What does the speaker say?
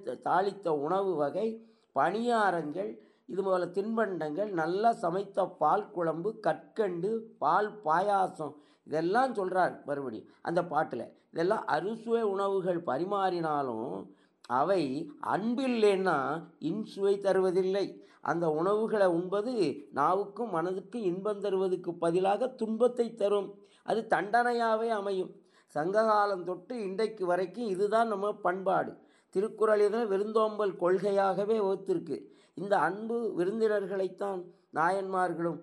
தாளித்த தாளித்த உணவு வகை பணியாரங்கள் இது போல தின்பண்டங்கள் நல்லா சமைத்த பால் குழம்பு கற்கண்டு பால் பாயாசம் இதெல்லாம் சொல்கிறார் மறுபடி அந்த பாட்டில் இதெல்லாம் அறுசுவை உணவுகள் பரிமாறினாலும் அவை அன்பில்லைன்னா இன்சுவை தருவதில்லை அந்த உணவுகளை உண்பது நாவுக்கும் மனதுக்கும் இன்பம் தருவதற்கு பதிலாக துன்பத்தை தரும் அது தண்டனையாகவே அமையும் சங்ககாலம் தொட்டு இன்றைக்கு வரைக்கும் இதுதான் நம்ம பண்பாடு திருக்குறள் இதில் விருந்தோம்பல் கொள்கையாகவே வகுத்திருக்கு இந்த அன்பு விருந்தினர்களைத்தான் நாயன்மார்களும்